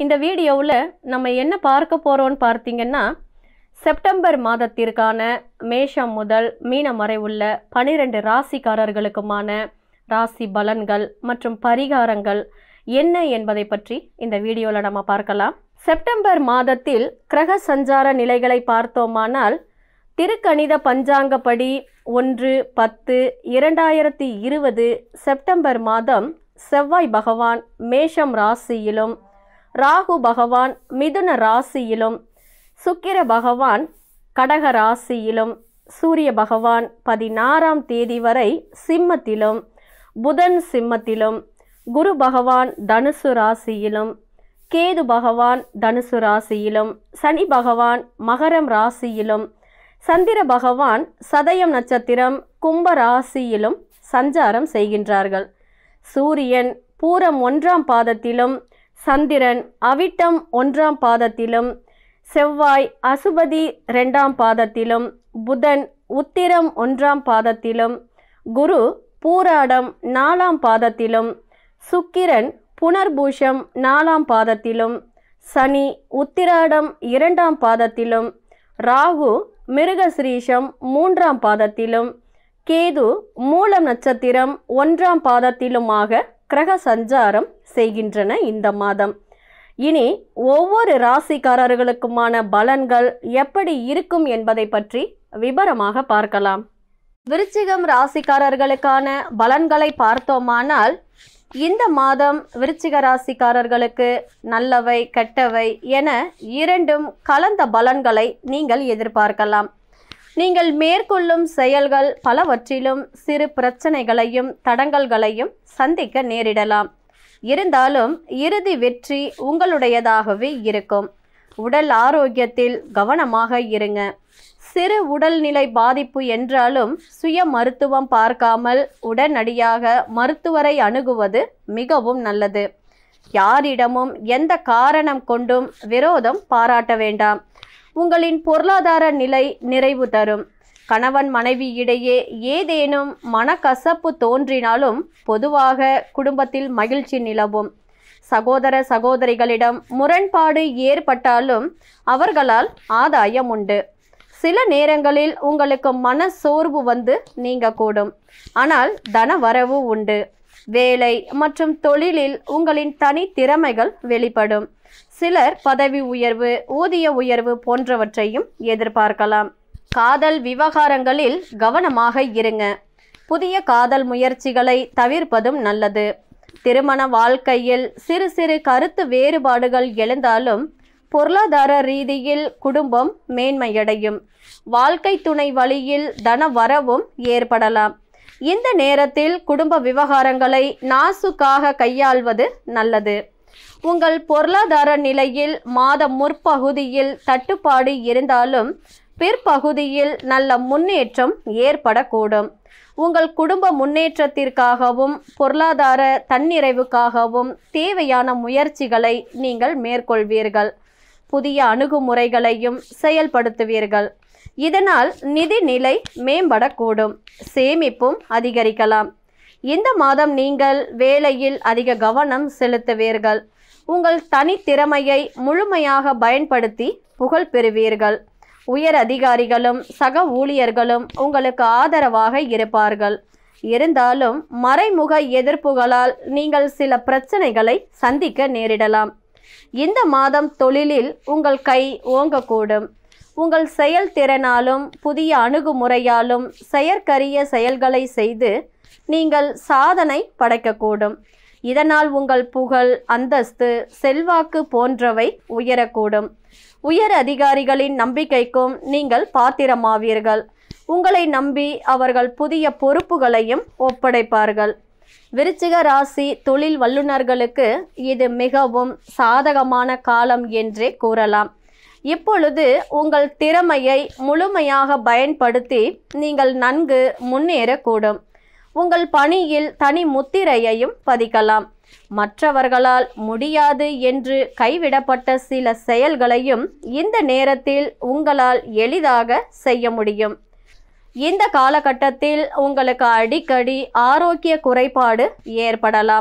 இந்த வீடியோவில் நம்ம என்ன பார்க்க போகிறோம்னு பார்த்தீங்கன்னா செப்டம்பர் மாதத்திற்கான மேஷம் முதல் மீனம் வரை உள்ள பனிரெண்டு ராசிக்காரர்களுக்குமான ராசி பலன்கள் மற்றும் பரிகாரங்கள் என்ன என்பதை பற்றி இந்த வீடியோவில் நம்ம பார்க்கலாம் செப்டம்பர் மாதத்தில் கிரக சஞ்சார நிலைகளை பார்த்தோமானால் திருக்கணித பஞ்சாங்கப்படி ஒன்று பத்து இரண்டாயிரத்தி இருபது செப்டம்பர் மாதம் செவ்வாய் பகவான் மேஷம் ராசியிலும் ராகு பகவான் மிதுன ராசியிலும் சுக்கிர பகவான் கடக ராசியிலும் சூரிய பகவான் பதினாறாம் தேதி வரை சிம்மத்திலும் புதன் சிம்மத்திலும் குரு பகவான் தனுசு ராசியிலும் கேது பகவான் தனுசு ராசியிலும் சனி பகவான் மகரம் ராசியிலும் சந்திர பகவான் சதயம் நட்சத்திரம் கும்ப ராசியிலும் சஞ்சாரம் செய்கின்றார்கள் சூரியன் பூரம் ஒன்றாம் பாதத்திலும் சந்திரன் அவிட்டம் ஒன்றாம் பாதத்திலும் செவ்வாய் அசுபதி ரெண்டாம் பாதத்திலும் புதன் உத்திரம் ஒன்றாம் பாதத்திலும் குரு பூராடம் நாலாம் பாதத்திலும் சுக்கிரன் புனர்பூஷம் நாலாம் பாதத்திலும் சனி உத்திராடம் இரண்டாம் பாதத்திலும் ராகு மிருகசிரீஷம் மூன்றாம் பாதத்திலும் கேது மூலம் நட்சத்திரம் ஒன்றாம் பாதத்திலுமாக கிரக சஞ்சாரம் செய்கின்றன இந்த மாதம் இனி ஒவ்வொரு ராசிக்காரர்களுக்குமான பலன்கள் எப்படி இருக்கும் என்பதை பற்றி விபரமாக பார்க்கலாம் விருச்சிகம் ராசிக்காரர்களுக்கான பலன்களை பார்த்தோமானால் இந்த மாதம் விருச்சிக ராசிக்காரர்களுக்கு நல்லவை கெட்டவை என இரண்டும் கலந்த பலன்களை நீங்கள் எதிர்பார்க்கலாம் நீங்கள் மேற்கொள்ளும் செயல்கள் பலவற்றிலும் சிறு பிரச்சனைகளையும் தடங்கல்களையும் சந்திக்க நேரிடலாம் இருந்தாலும் இறுதி வெற்றி உங்களுடையதாகவே இருக்கும் உடல் ஆரோக்கியத்தில் கவனமாக இருங்க சிறு உடல்நிலை பாதிப்பு என்றாலும் சுய மருத்துவம் பார்க்காமல் உடனடியாக மருத்துவரை அணுகுவது மிகவும் நல்லது யாரிடமும் எந்த காரணம் கொண்டும் விரோதம் பாராட்ட வேண்டாம் உங்களின் பொருளாதார நிலை நிறைவு தரும் கணவன் மனைவி இடையே ஏதேனும் மனக்கசப்பு தோன்றினாலும் பொதுவாக குடும்பத்தில் மகிழ்ச்சி நிலவும் சகோதர சகோதரிகளிடம் முரண்பாடு ஏற்பட்டாலும் அவர்களால் ஆதாயம் உண்டு சில நேரங்களில் உங்களுக்கு மன சோர்வு வந்து நீங்கக்கூடும் ஆனால் தன வரவு உண்டு வேலை மற்றும் தொழிலில் உங்களின் தனி திறமைகள் வெளிப்படும் சிலர் பதவி உயர்வு ஊதிய உயர்வு போன்றவற்றையும் எதிர்பார்க்கலாம் காதல் விவகாரங்களில் கவனமாக இருங்க புதிய காதல் முயற்சிகளை தவிர்ப்பதும் நல்லது திருமண வாழ்க்கையில் சிறு சிறு கருத்து வேறுபாடுகள் எழுந்தாலும் பொருளாதார ரீதியில் குடும்பம் மேன்மையடையும் வாழ்க்கை துணை வழியில் தன வரவும் ஏற்படலாம் இந்த நேரத்தில் குடும்ப விவகாரங்களை நாசுக்காக கையாள்வது நல்லது உங்கள் பொருளாதார நிலையில் மாத முற்பகுதியில் தட்டுப்பாடு இருந்தாலும் பிற்பகுதியில் நல்ல முன்னேற்றம் ஏற்படக்கூடும் உங்கள் குடும்ப முன்னேற்றத்திற்காகவும் பொருளாதார தன்னிறைவுக்காகவும் தேவையான முயற்சிகளை நீங்கள் மேற்கொள்வீர்கள் புதிய அணுகுமுறைகளையும் செயல்படுத்துவீர்கள் இதனால் நிதி நிலை மேம்படக்கூடும் சேமிப்பும் அதிகரிக்கலாம் இந்த மாதம் நீங்கள் வேலையில் அதிக கவனம் செலுத்துவீர்கள் உங்கள் தனித்திறமையை முழுமையாக பயன்படுத்தி புகழ் பெறுவீர்கள் உயர் அதிகாரிகளும் சக ஊழியர்களும் உங்களுக்கு ஆதரவாக இருப்பார்கள் இருந்தாலும் மறைமுக எதிர்ப்புகளால் நீங்கள் சில பிரச்சனைகளை சந்திக்க நேரிடலாம் இந்த மாதம் தொழிலில் உங்கள் கை ஓங்கக்கூடும் உங்கள் செயல்திறனாலும் புதிய அணுகுமுறையாலும் செயற்கரிய செயல்களை செய்து நீங்கள் சாதனை படைக்கக்கூடும் இதனால் உங்கள் புகழ் அந்தஸ்து செல்வாக்கு போன்றவை உயரக்கூடும் உயர் அதிகாரிகளின் நம்பிக்கைக்கும் நீங்கள் பாத்திரமாவீர்கள் உங்களை நம்பி அவர்கள் புதிய பொறுப்புகளையும் ஒப்படைப்பார்கள் விருச்சிக ராசி தொழில் வல்லுநர்களுக்கு இது மிகவும் சாதகமான காலம் என்றே கூறலாம் இப்பொழுது உங்கள் திறமையை முழுமையாக பயன்படுத்தி நீங்கள் நன்கு முன்னேறக்கூடும் உங்கள் பணியில் தனி முத்திரையையும் பதிக்கலாம் மற்றவர்களால் முடியாது என்று கைவிடப்பட்ட சில செயல்களையும் இந்த நேரத்தில் உங்களால் எளிதாக செய்ய முடியும் இந்த காலகட்டத்தில் உங்களுக்கு அடிக்கடி ஆரோக்கிய குறைபாடு ஏற்படலாம்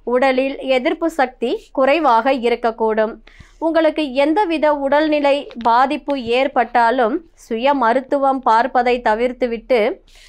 உடலில் எதிர்ப்பு சக்தி குறைவாக இருக்கக்கூடும் உங்களுக்கு எந்தவித உடல்நிலை பாதிப்பு ஏற்பட்டாலும் சுய மருத்துவம் பார்ப்பதை தவிர்த்துவிட்டு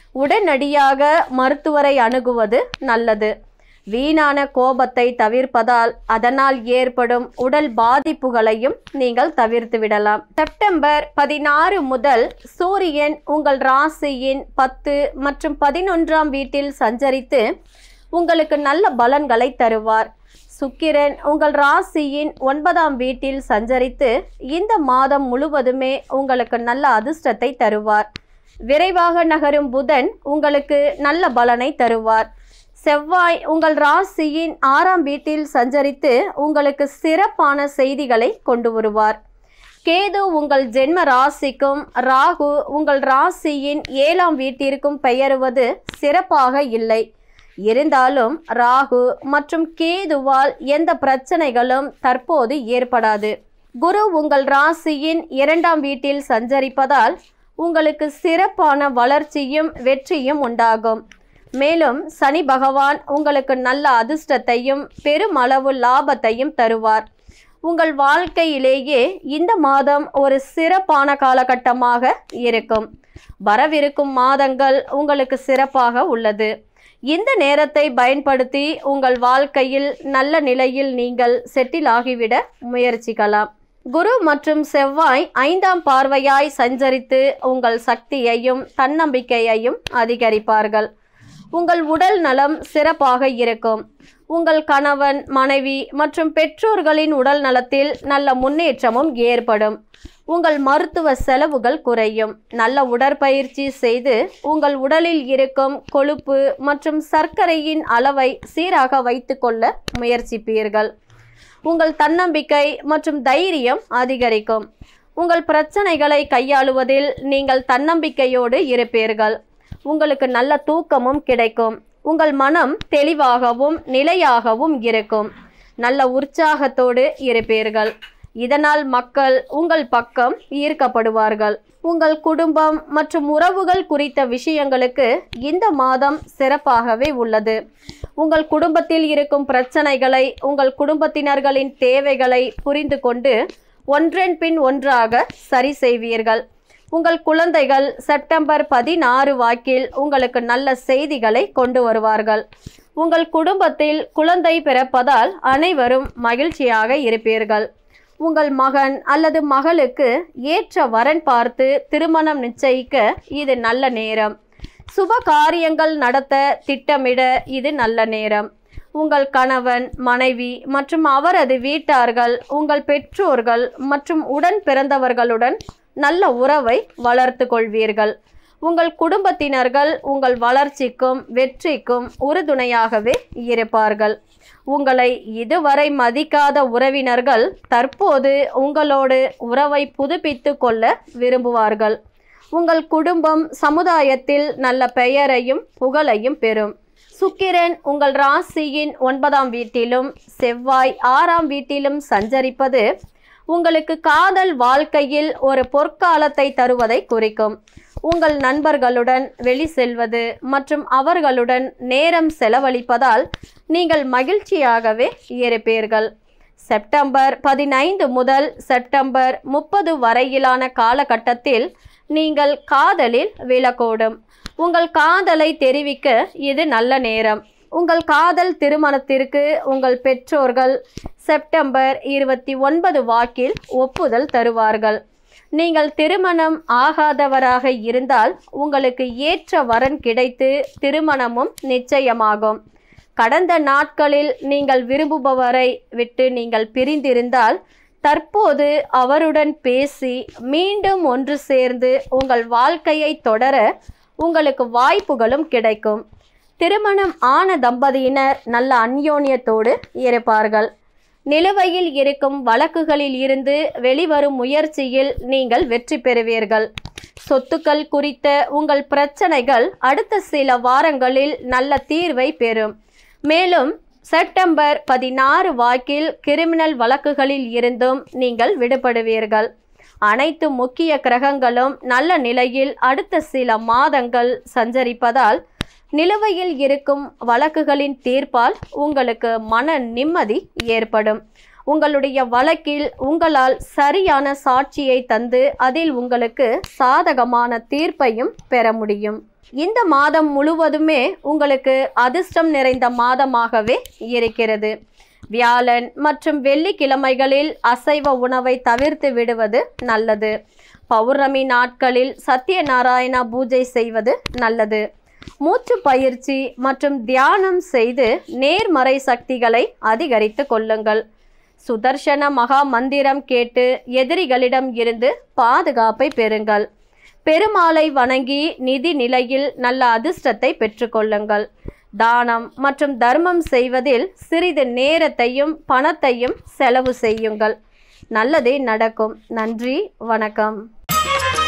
உடனடியாக மருத்துவரை அணுகுவது நல்லது வீணான கோபத்தை தவிர்ப்பதால் அதனால் ஏற்படும் உடல் பாதிப்புகளையும் நீங்கள் தவிர்த்து விடலாம் செப்டம்பர் பதினாறு முதல் சூரியன் உங்கள் ராசியின் பத்து மற்றும் பதினொன்றாம் வீட்டில் சஞ்சரித்து உங்களுக்கு நல்ல பலன்களை தருவார் சுக்கிரன் உங்கள் ராசியின் ஒன்பதாம் வீட்டில் சஞ்சரித்து இந்த மாதம் முழுவதுமே உங்களுக்கு நல்ல அதிர்ஷ்டத்தை தருவார் விரைவாக நகரும் புதன் உங்களுக்கு நல்ல பலனை தருவார் செவ்வாய் உங்கள் ராசியின் ஆறாம் வீட்டில் சஞ்சரித்து உங்களுக்கு சிறப்பான செய்திகளை கொண்டு வருவார் கேது உங்கள் ஜென்ம ராசிக்கும் ராகு உங்கள் ராசியின் ஏழாம் வீட்டிற்கும் பெயருவது சிறப்பாக இல்லை இருந்தாலும் ராகு மற்றும் கேதுவால் எந்த பிரச்சனைகளும் தற்போது ஏற்படாது குரு உங்கள் ராசியின் இரண்டாம் வீட்டில் சஞ்சரிப்பதால் உங்களுக்கு சிறப்பான வளர்ச்சியும் வெற்றியும் உண்டாகும் மேலும் சனி பகவான் உங்களுக்கு நல்ல அதிர்ஷ்டத்தையும் பெருமளவு லாபத்தையும் தருவார் உங்கள் வாழ்க்கையிலேயே இந்த மாதம் ஒரு சிறப்பான காலகட்டமாக இருக்கும் வரவிருக்கும் மாதங்கள் உங்களுக்கு சிறப்பாக உள்ளது இந்த நேரத்தை பயன்படுத்தி உங்கள் வாழ்க்கையில் நல்ல நிலையில் நீங்கள் செட்டில் ஆகிவிட முயற்சிக்கலாம் குரு மற்றும் செவ்வாய் ஐந்தாம் பார்வையாய் சஞ்சரித்து உங்கள் சக்தியையும் தன்னம்பிக்கையையும் அதிகரிப்பார்கள் உங்கள் உடல் நலம் சிறப்பாக இருக்கும் உங்கள் கணவன் மனைவி மற்றும் பெற்றோர்களின் உடல் நலத்தில் நல்ல முன்னேற்றமும் ஏற்படும் உங்கள் மருத்துவ செலவுகள் குறையும் நல்ல உடற்பயிற்சி செய்து உங்கள் உடலில் இருக்கும் கொழுப்பு மற்றும் சர்க்கரையின் அளவை சீராக வைத்துக்கொள்ள முயற்சிப்பீர்கள் உங்கள் தன்னம்பிக்கை மற்றும் தைரியம் அதிகரிக்கும் உங்கள் பிரச்சனைகளை கையாளுவதில் நீங்கள் தன்னம்பிக்கையோடு இருப்பீர்கள் உங்களுக்கு நல்ல தூக்கமும் கிடைக்கும் உங்கள் மனம் தெளிவாகவும் நிலையாகவும் இருக்கும் நல்ல உற்சாகத்தோடு இருப்பீர்கள் இதனால் மக்கள் உங்கள் பக்கம் ஈர்க்கப்படுவார்கள் உங்கள் குடும்பம் மற்றும் உறவுகள் குறித்த விஷயங்களுக்கு இந்த மாதம் சிறப்பாகவே உள்ளது உங்கள் குடும்பத்தில் இருக்கும் பிரச்சனைகளை உங்கள் குடும்பத்தினர்களின் தேவைகளை புரிந்து கொண்டு ஒன்றன் பின் ஒன்றாக சரி செய்வீர்கள் உங்கள் குழந்தைகள் செப்டம்பர் பதினாறு வாக்கில் உங்களுக்கு நல்ல செய்திகளை கொண்டு வருவார்கள் உங்கள் குடும்பத்தில் குழந்தை பிறப்பதால் அனைவரும் மகிழ்ச்சியாக இருப்பீர்கள் உங்கள் மகன் அல்லது மகளுக்கு ஏற்ற வரன் பார்த்து திருமணம் நிச்சயிக்க இது நல்ல நேரம் சுப காரியங்கள் நடத்த திட்டமிட இது நல்ல நேரம் உங்கள் கணவன் மனைவி மற்றும் அவரது வீட்டார்கள் உங்கள் பெற்றோர்கள் மற்றும் உடன் பிறந்தவர்களுடன் நல்ல உறவை வளர்த்து கொள்வீர்கள் உங்கள் குடும்பத்தினர்கள் உங்கள் வளர்ச்சிக்கும் வெற்றிக்கும் உறுதுணையாகவே இருப்பார்கள் உங்களை இதுவரை மதிக்காத உறவினர்கள் தற்போது உங்களோடு உறவை புதுப்பித்து கொள்ள விரும்புவார்கள் உங்கள் குடும்பம் சமுதாயத்தில் நல்ல பெயரையும் புகழையும் பெறும் சுக்கிரன் உங்கள் ராசியின் ஒன்பதாம் வீட்டிலும் செவ்வாய் ஆறாம் வீட்டிலும் சஞ்சரிப்பது உங்களுக்கு காதல் வாழ்க்கையில் ஒரு பொற்காலத்தை தருவதை குறிக்கும் உங்கள் நண்பர்களுடன் வெளி செல்வது மற்றும் அவர்களுடன் நேரம் செலவழிப்பதால் நீங்கள் மகிழ்ச்சியாகவே இருப்பீர்கள் செப்டம்பர் பதினைந்து முதல் செப்டம்பர் முப்பது வரையிலான காலகட்டத்தில் நீங்கள் காதலில் விழக்கூடும் உங்கள் காதலை தெரிவிக்க இது நல்ல நேரம் உங்கள் காதல் திருமணத்திற்கு உங்கள் பெற்றோர்கள் செப்டம்பர் இருபத்தி ஒன்பது வாக்கில் ஒப்புதல் தருவார்கள் நீங்கள் திருமணம் ஆகாதவராக இருந்தால் உங்களுக்கு ஏற்ற வரன் கிடைத்து திருமணமும் நிச்சயமாகும் கடந்த நாட்களில் நீங்கள் விரும்புபவரை விட்டு நீங்கள் பிரிந்திருந்தால் தற்போது அவருடன் பேசி மீண்டும் ஒன்று சேர்ந்து உங்கள் வாழ்க்கையை தொடர உங்களுக்கு வாய்ப்புகளும் கிடைக்கும் திருமணம் ஆன தம்பதியினர் நல்ல அந்யோன்யத்தோடு இருப்பார்கள் நிலுவையில் இருக்கும் வழக்குகளில் இருந்து வெளிவரும் முயற்சியில் நீங்கள் வெற்றி பெறுவீர்கள் சொத்துக்கள் குறித்த உங்கள் பிரச்சனைகள் அடுத்த சில வாரங்களில் நல்ல தீர்வை பெறும் மேலும் செப்டம்பர் பதினாறு வாக்கில் கிரிமினல் வழக்குகளில் இருந்தும் நீங்கள் விடுபடுவீர்கள் அனைத்து முக்கிய கிரகங்களும் நல்ல நிலையில் அடுத்த சில மாதங்கள் சஞ்சரிப்பதால் நிலுவையில் இருக்கும் வழக்குகளின் தீர்ப்பால் உங்களுக்கு மன நிம்மதி ஏற்படும் உங்களுடைய வழக்கில் உங்களால் சரியான சாட்சியை தந்து அதில் உங்களுக்கு சாதகமான தீர்ப்பையும் பெற முடியும் இந்த மாதம் முழுவதுமே உங்களுக்கு அதிர்ஷ்டம் நிறைந்த மாதமாகவே இருக்கிறது வியாழன் மற்றும் வெள்ளிக்கிழமைகளில் அசைவ உணவை தவிர்த்து விடுவது நல்லது பௌர்ணமி நாட்களில் சத்யநாராயணா பூஜை செய்வது நல்லது மூச்சு பயிற்சி மற்றும் தியானம் செய்து நேர்மறை சக்திகளை அதிகரித்து கொள்ளுங்கள் சுதர்சன மகா மந்திரம் கேட்டு எதிரிகளிடம் இருந்து பாதுகாப்பை பெறுங்கள் பெருமாளை வணங்கி நிதி நிலையில் நல்ல அதிர்ஷ்டத்தை பெற்றுக்கொள்ளுங்கள் தானம் மற்றும் தர்மம் செய்வதில் சிறிது நேரத்தையும் பணத்தையும் செலவு செய்யுங்கள் நல்லதே நடக்கும் நன்றி வணக்கம்